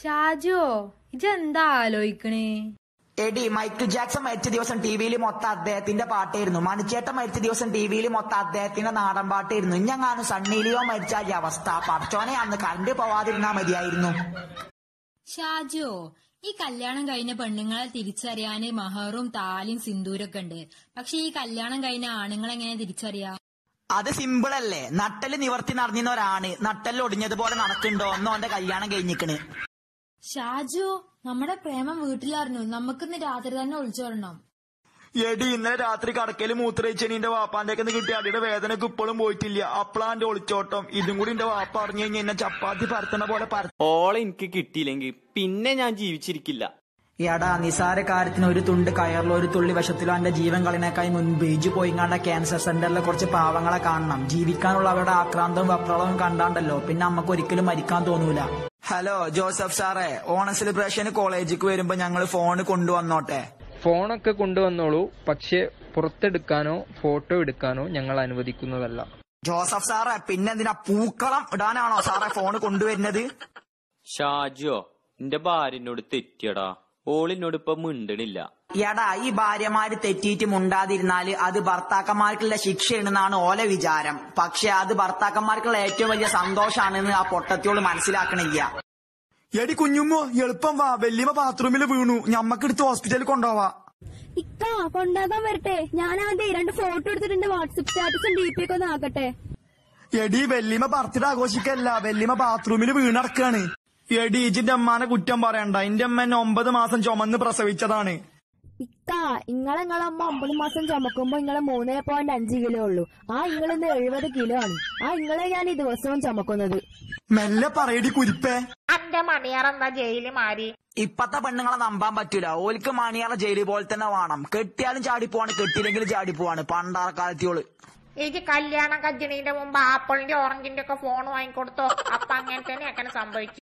ഷാജോ ഇജെന്താ ആലോചിക്കണേ എടി Michael Jackson മരിച്ച ദിവസം ടി വിയിൽ മൊത്തം അദ്ദേഹത്തിന്റെ പാട്ടായിരുന്നു മണിച്ചേട്ടൻ മരിച്ച ദിവസം ടി വിയിൽ മൊത്തം അദ്ദേഹത്തിന്റെ നാടൻ പാട്ടായിരുന്നു ഇഞ്ഞങ്ങാനും സണ്ണിലിയോ മരിച്ച ഈ അവസ്ഥ പഠിച്ചോനെ അന്ന് കണ്ട് പോവാതിരുന്നാ മതിയായിരുന്നു ഷാജോ ഈ കല്യാണം കഴിഞ്ഞ പെണ്ണുങ്ങളെ തിരിച്ചറിയാന് മഹറും താലും സിന്ദൂരൊക്കെ ഉണ്ട് പക്ഷെ ഈ കല്യാണം കഴിഞ്ഞ ആണുങ്ങളെ എങ്ങനെ തിരിച്ചറിയാ അത് സിമ്പിൾ അല്ലേ നട്ടല് നിവർത്തി നടന്നിരുന്ന ഒരാണ് നട്ടല് ഒടിഞ്ഞതുപോലെ നടക്കുന്നുണ്ടോ ഒന്നോ അവന്റെ കല്യാണം കഴിഞ്ഞിക്കണ് ഷാജോ നമ്മുടെ പ്രേമം വീട്ടിലറിഞ്ഞു നമുക്കിന്ന് രാത്രി തന്നെ ഒളിച്ചോടണം എടി ഇന്നലെ രാത്രി കടക്കല് മൂത്രയിച്ചെനിന്റെ വാപ്പാന്റെ ഒക്കെ കിട്ടിയ അടിയുടെ വേദനക്ക് ഇപ്പോഴും പോയിട്ടില്ല അപ്പളാന്റെ ഒളിച്ചോട്ടം ഇതും കൂടി എന്റെ വാപ്പ അറിഞ്ഞു കഴിഞ്ഞാൽ എന്നെ ചപ്പാത്തി പരത്തണ പോലെ പര ഓളെ എനിക്ക് കിട്ടിയില്ലെങ്കിൽ പിന്നെ ഞാൻ ജീവിച്ചിരിക്കില്ല എടാ നിസാര കാര്യത്തിന് ഒരു തുണ്ട് കയറിലോ ഒരു തുള്ളി വശത്തിലോ എന്റെ ജീവൻ കളിനേക്കായി മുൻപ് ഇജ് പോയിങ്ങാണ്ട ക്യാൻസർ സെന്ററിലെ കുറച്ച് പാവങ്ങളെ കാണണം ജീവിക്കാനുള്ള അവരുടെ ആക്രാന്തവും വെപ്രളവും കണ്ടാണ്ടല്ലോ പിന്നെ നമുക്ക് ഒരിക്കലും മരിക്കാൻ തോന്നൂല ഹലോ ജോസഫ് സാറേ ഓണം സെലിബ്രേഷന് കോളേജിക്ക് വരുമ്പോ ഞങ്ങൾ ഫോണ് കൊണ്ടുവന്നോട്ടെ ഫോണൊക്കെ കൊണ്ടുവന്നോളൂ പക്ഷെ പുറത്തെടുക്കാനോ ഫോട്ടോ എടുക്കാനോ ഞങ്ങൾ അനുവദിക്കുന്നതല്ല ജോസഫ് സാറേ പിന്നെന്തിനാ പൂക്കളം ഇടാനാണോ സാറേ ഫോണ് കൊണ്ടുവരുന്നത് ഷാജോ എന്റെ ഭാര്യനോട് തെറ്റിയടാ ഓളിനോട് ഇപ്പൊ മിണ്ടണില്ല എടാ ഈ ഭാര്യമാര് തെറ്റിയിട്ട് മുണ്ടാതിരുന്നാല് അത് ഭർത്താക്കന്മാർക്കുള്ള ശിക്ഷയാണെന്നാണ് ഓല വിചാരം പക്ഷെ അത് ഭർത്താക്കന്മാർക്കുള്ള ഏറ്റവും വലിയ സന്തോഷാണെന്ന് ആ പൊട്ടത്തിയോട് മനസ്സിലാക്കണില്ല എടി കുഞ്ഞുമ്മോ എളുപ്പം വാ വല്യമ്മ ബാത്റൂമിൽ വീണു ഞമ്മക്കെടുത്ത് ഹോസ്പിറ്റലിൽ കൊണ്ടുപോവാ ഇക്ക കൊണ്ടാകാൻ വരട്ടെ ഞാൻ ആദ്യം രണ്ട് ഫോട്ടോ എടുത്തിട്ടുണ്ട് വാട്സപ്പ് സ്റ്റാറ്റസും ഡി പി ഒക്കെ ഒന്ന് ആക്കട്ടെ എടി വല്യമ്മ ബർത്ത്ഡേ ആഘോഷിക്കല്ല വല്യമ്മ ബാത്റൂമിൽ വീണടക്കാണ് എടി ഇജിന്റെ അമ്മാനെ കുറ്റം പറയണ്ട എന്റെ അമ്മ എന്നെ ഒമ്പത് മാസം ചുമന്ന് പ്രസവിച്ചതാണ് ഇക്ക ഇങ്ങളെ ഇങ്ങളെ അമ്മ ഒമ്പത് മാസം ചുമക്കുമ്പോ ഇങ്ങളെ മൂന്നേ പോയിന്റ് അഞ്ച് കിലോ ഉള്ളൂ ആ ഇങ്ങളിന്ന് എഴുപത് കിലോ ആണ് ആ ഇങ്ങളെ ഞാൻ ഈ ദിവസവും ചുമക്കുന്നത് മെല്ലെ പറയടി കുരിപ്പേ അന്റെ മണിയാറെന്താ ജയിലിൽ മാറി ഇപ്പത്തെ പെണ്ണുങ്ങളെ നമ്പാൻ പറ്റൂല ഓൽക്ക് മണിയാറ ജയിലിൽ പോലെ തന്നെ വേണം കെട്ടിയാലും ചാടിപ്പോവാണ് കെട്ടിയില്ലെങ്കിലും ചാടിപ്പോവാണ് പണ്ടാറക്കാലത്തിയോള് എനിക്ക് കല്യാണം കജ്ജണീന്റെ മുമ്പ് ആപ്പിളിന്റെ ഓറഞ്ചിന്റെ ഒക്കെ ഫോൺ വാങ്ങിക്കൊടുത്തോ അപ്പൊ അങ്ങനെ തന്നെ അങ്ങനെ സംഭവിച്ചു